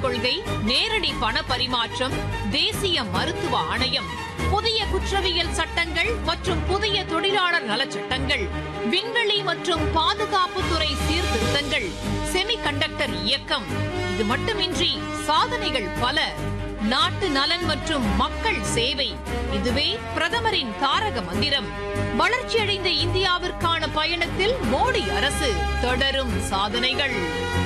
கொள்கை நேரடி பண பரிமாற்றம் தேசிய மருத்துவ ஆணையம் புதிய குற்றவியல் சட்டங்கள் மற்றும் புதிய தொழிலாளர் நலச்சட்டங்கள் விண்வெளி மற்றும் பாதுகாப்புத்துறை சீர்திருத்தங்கள் செமிகண்டக்டர் இயக்கம் இது மட்டுமின்றி சாதனைகள் பல நாட்டு நலன் மற்றும் மக்கள் சேவை இதுவே பிரதமரின் தாரக மந்திரம் வளர்ச்சியடைந்த இந்தியாவிற்கான பயணத்தில் மோடி அரசு தொடரும் சாதனைகள்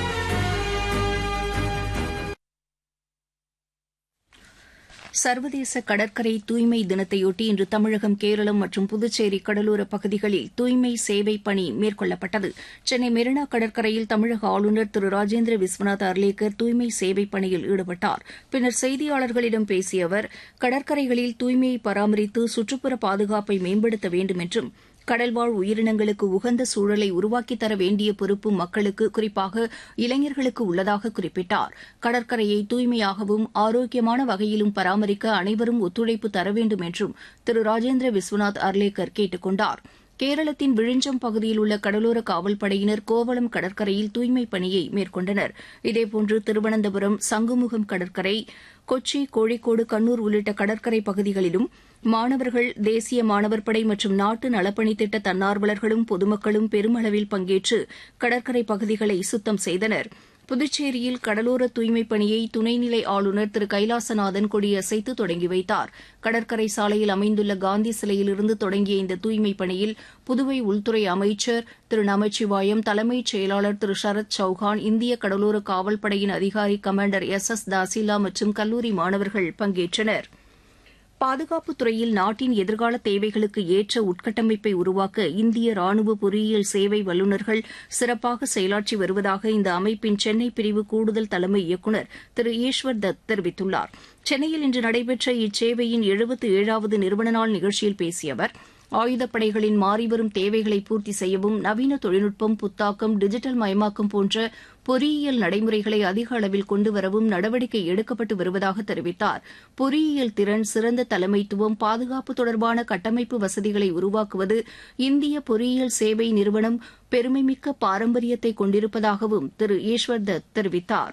சர்வதேச கடற்கரை தூய்மை தினத்தையொட்டி இன்று தமிழகம் கேரளம் மற்றும் புதுச்சேரி கடலோர பகுதிகளில் தூய்மை சேவை பணி மேற்கொள்ளப்பட்டது சென்னை மெரினா கடற்கரையில் தமிழக ஆளுநர் திரு ராஜேந்திர விஸ்வநாத் அர்லேக்கர் தூய்மை சேவை பணியில் ஈடுபட்டார் பின்னர் செய்தியாளர்களிடம் பேசிய அவர் கடற்கரைகளில் தூய்மையை பராமரித்து சுற்றுப்புற பாதுகாப்பை மேம்படுத்த வேண்டும் என்றும் கடல்வாழ் உயிரினங்களுக்கு உகந்த சூழலை உருவாக்கித் தர வேண்டிய பொறுப்பு மக்களுக்கு குறிப்பாக இளைஞர்களுக்கு உள்ளதாக குறிப்பிட்டார் கடற்கரையை தூய்மையாகவும் ஆரோக்கியமான வகையிலும் பராமரிக்க அனைவரும் ஒத்துழைப்பு தர வேண்டும் என்றும் திரு ராஜேந்திர விஸ்வநாத் அர்லேக்கர் கேட்டுக் கொண்டார் கேரளத்தின் விழிஞ்சம் பகுதியில் உள்ள கடலோர காவல்படையினர் கோவளம் கடற்கரையில் தூய்மைப் பணியை மேற்கொண்டனர் இதேபோன்று திருவனந்தபுரம் சங்குமுகம் கடற்கரை கொச்சி கோழிக்கோடு கண்ணூர் உள்ளிட்ட கடற்கரை பகுதிகளிலும் மாணவர்கள் தேசிய மாணவர் படை மற்றும் நாட்டு நலப்பணித் திட்ட தன்னார்வலர்களும் பொதுமக்களும் பெருமளவில் பங்கேற்று கடற்கரை பகுதிகளை சுத்தம் செய்தனர் புதுச்சேரியில் கடலோர தூய்மைப் பணியை துணைநிலை ஆளுநர் திரு கைலாசநாதன் கொடியசைத்து தொடங்கி வைத்தார் கடற்கரை சாலையில் அமைந்துள்ள காந்தி சிலையிலிருந்து தொடங்கிய இந்த தூய்மைப் பணியில் புதுவை உள்துறை அமைச்சர் திரு நமச்சிவாயம் தலைமைச் செயலாளர் திரு சரத் சௌஹான் இந்திய கடலோர காவல்படையின் அதிகாரி கமாண்டர் எஸ் எஸ் தாசிலா மற்றும் கல்லூரி மாணவர்கள் பங்கேற்றனர் பாதுகாப்புத் துறையில் நாட்டின் எதிர்கால தேவைகளுக்கு ஏற்ற உட்கட்டமைப்பை உருவாக்க இந்திய ராணுவ பொறியியல் சேவை வல்லுநர்கள் சிறப்பாக செயலாற்றி வருவதாக இந்த அமைப்பின் சென்னை பிரிவு கூடுதல் தலைமை இயக்குநர் திரு ஈஸ்வர் தத் தெரிவித்துள்ளார் சென்னையில் இன்று நடைபெற்ற இச்சேவையின் எழுபத்து ஏழாவது நிறுவன நாள் நிகழ்ச்சியில் பேசிய அவர் ஆயுதப்படைகளின் மாறிவரும் தேவைகளை பூர்த்தி செய்யவும் நவீன தொழில்நுட்பம் புத்தாக்கம் டிஜிட்டல் மயமாக்கம் போன்ற பொறியியல் நடைமுறைகளை அதிக அளவில் கொண்டுவரவும் நடவடிக்கை எடுக்கப்பட்டு வருவதாக தெரிவித்தார் பொறியியல் திறன் சிறந்த தலைமைத்துவம் பாதுகாப்பு தொடர்பான கட்டமைப்பு வசதிகளை உருவாக்குவது இந்திய பொறியியல் சேவை நிறுவனம் பெருமைமிக்க பாரம்பரியத்தை கொண்டிருப்பதாகவும் திரு ஈஸ்வர் தத் தெரிவித்தாா்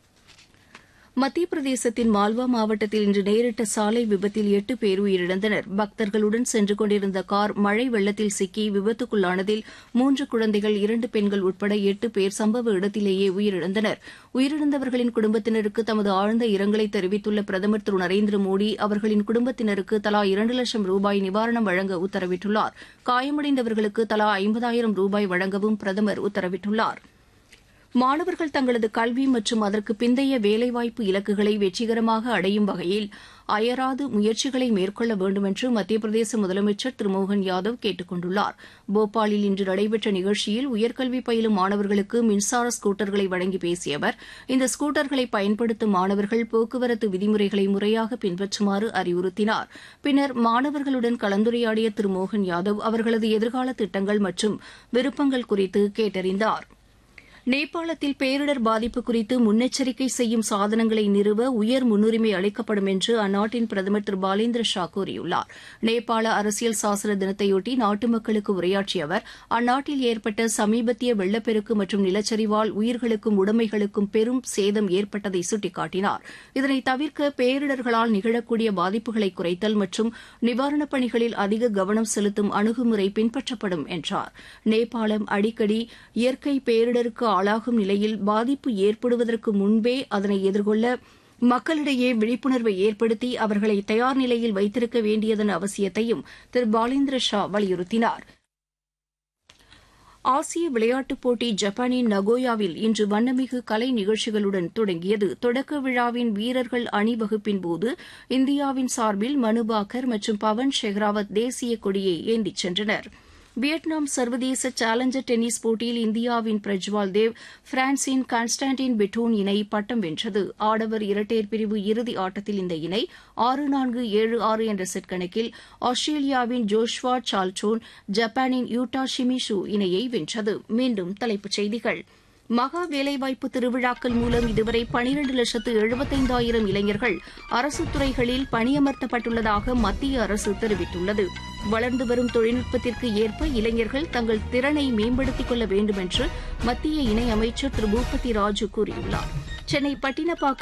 மத்திய பிரதேசத்தின் மால்வா மாவட்டத்தில் இன்று நேரிட்ட சாலை விபத்தில் எட்டு பேர் உயிரிழந்தனர் பக்தர்களுடன் சென்று கொண்டிருந்த கார் மழை வெள்ளத்தில் சிக்கி விபத்துக்குள்ளானதில் மூன்று குழந்தைகள் இரண்டு பெண்கள் உட்பட எட்டு பேர் சம்பவ இடத்திலேயே உயிரிழந்தனர் உயிரிழந்தவர்களின் குடும்பத்தினருக்கு தமது ஆழ்ந்த இரங்கலை தெரிவித்துள்ள பிரதமர் திரு நரேந்திர மோடி அவர்களின் குடும்பத்தினருக்கு தலா இரண்டு லட்சம் ரூபாய் நிவாரணம் வழங்க உத்தரவிட்டுள்ளார் காயமடைந்தவர்களுக்கு தலா ஐம்பதாயிரம் ரூபாய் வழங்கவும் பிரதமர் உத்தரவிட்டுள்ளாா் மாணவர்கள் தங்களது கல்வி மற்றும் அதற்கு பிந்தைய வேலைவாய்ப்பு இலக்குகளை வெற்றிகரமாக அடையும் வகையில் அயராது முயற்சிகளை மேற்கொள்ள வேண்டும் என்று மத்திய பிரதேச முதலமைச்சர் திரு மோகன் யாதவ் கேட்டுக் கொண்டுள்ளார் போபாலில் இன்று நடைபெற்ற நிகழ்ச்சியில் உயர்கல்வி பயிலும் மாணவர்களுக்கு மின்சார ஸ்கூட்டர்களை வழங்கி பேசிய அவர் இந்த ஸ்கூட்டர்களை பயன்படுத்தும் மாணவர்கள் போக்குவரத்து விதிமுறைகளை முறையாக பின்பற்றுமாறு அறிவுறுத்தினார் பின்னர் மாணவர்களுடன் கலந்துரையாடிய திரு மோகன் யாதவ் அவர்களது எதிர்கால திட்டங்கள் மற்றும் விருப்பங்கள் குறித்து கேட்டறிந்தாா் நேபாளத்தில் பேரிடர் பாதிப்பு குறித்து முன்னெச்சரிக்கை செய்யும் சாதனங்களை நிறுவ உயர் முன்னுரிமை அளிக்கப்படும் என்று அந்நாட்டின் பிரதமர் திரு பாலேந்திர ஷா கூறியுள்ளார் நேபாள அரசியல் சாசன தினத்தையொட்டி நாட்டு மக்களுக்கு உரையாற்றிய அவர் அந்நாட்டில் ஏற்பட்ட சமீபத்திய வெள்ளப்பெருக்கு மற்றும் நிலச்சரிவால் உயிர்களுக்கும் உடைமைகளுக்கும் பெரும் சேதம் ஏற்பட்டதை சுட்டிக்காட்டினார் இதனை தவிர்க்க பேரிடர்களால் நிகழக்கூடிய பாதிப்புகளை குறைத்தல் மற்றும் நிவாரணப் பணிகளில் அதிக கவனம் செலுத்தும் அணுகுமுறை பின்பற்றப்படும் என்றார் நேபாளம் அடிக்கடி இயற்கை பேரிடருக்கு ஆளாகும் நிலையில் பாதிப்பு ஏற்படுவதற்கு முன்பே அதனை எதிர்கொள்ள மக்களிடையே விழிப்புணர்வை ஏற்படுத்தி அவர்களை தயார் நிலையில் வைத்திருக்க வேண்டியதன் அவசியத்தையும் திரு பாலேந்திர ஷா வலியுறுத்தினார் ஆசிய விளையாட்டுப் போட்டி ஜப்பானின் நகோயாவில் இன்று வண்ணமிகு கலை நிகழ்ச்சிகளுடன் தொடங்கியது தொடக்க விழாவின் வீரர்கள் அணிவகுப்பின் போது இந்தியாவின் சார்பில் மனுபாக்கர் மற்றும் பவன் ஷெஹ்ராவத் தேசிய கொடியை ஏந்திச் சென்றனா் வியட்நாம் சர்வதேச சேலஞ்சர் டென்னிஸ் போட்டியில் இந்தியாவின் பிரஜ்வால் தேவ் பிரான்சின் கான்ஸ்டான்டின் பெட்டோன் இணை பட்டம் வென்றது ஆடவர் இரட்டையர் பிரிவு இறுதி ஆட்டத்தில் இந்த இணை ஆறு நான்கு ஏழு ஆறு என்ற செட் கணக்கில் ஆஸ்திரேலியாவின் ஜோஷ்வா சால்டோன் ஜப்பானின் யூட்டா ஷிமிஷு இணையை வென்றது மீண்டும் தலைப்புச் செய்திகள் மகா வேலைவாய்ப்பு திருவிழாக்கள் மூலம் இதுவரை பனிரண்டு லட்சத்து எழுபத்தைந்தாயிரம் இளைஞர்கள் அரசு துறைகளில் பணியமர்த்தப்பட்டுள்ளதாக மத்திய அரசு தெரிவித்துள்ளது வளர்ந்து வரும் தொழில்நுட்பத்திற்கு ஏற்ப இளைஞர்கள் தங்கள் திறனை மேம்படுத்திக் கொள்ள வேண்டும் என்று மத்திய இணையமைச்சர் திரு பூபதி ராஜு கூறியுள்ளார் சென்னை பட்டினப்பாக்கம்